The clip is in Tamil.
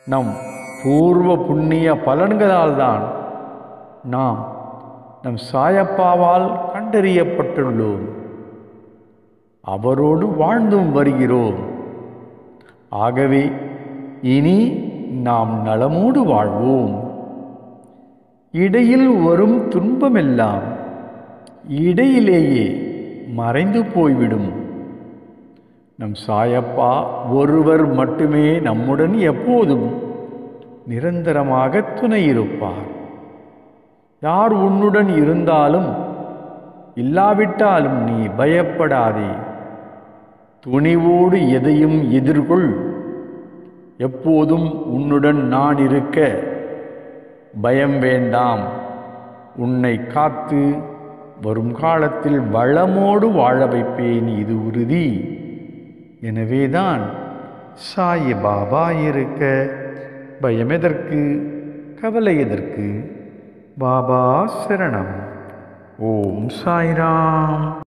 நம் பூர்வ புண்ணிய பலன்களால்தான் நாம் நம் சாயப்பாவால் கண்டறியப்பட்டுள்ளோம் அவரோடு வாழ்ந்தும் வருகிறோம் ஆகவே இனி நாம் நலமோடு வாழ்வோம் இடையில் வரும் துன்பமெல்லாம் இடையிலேயே மறைந்து போய்விடும் நம் சாயப்பா ஒருவர் மட்டுமே நம்முடன் எப்போதும் நிரந்தரமாக துணை இருப்பார் யார் உன்னுடன் இருந்தாலும் இல்லாவிட்டாலும் நீ பயப்படாதே துணிவோடு எதையும் எதிர்கொள் எப்போதும் உன்னுடன் நான் இருக்க பயம் வேண்டாம் உன்னை காத்து வரும் காலத்தில் வளமோடு வாழ வைப்பேன் இது உறுதி எனவேதான் சாயி பாபா இருக்க பயம் எதற்கு கவலை எதற்கு பாபா சரணம் ஓம் சாய்ராம்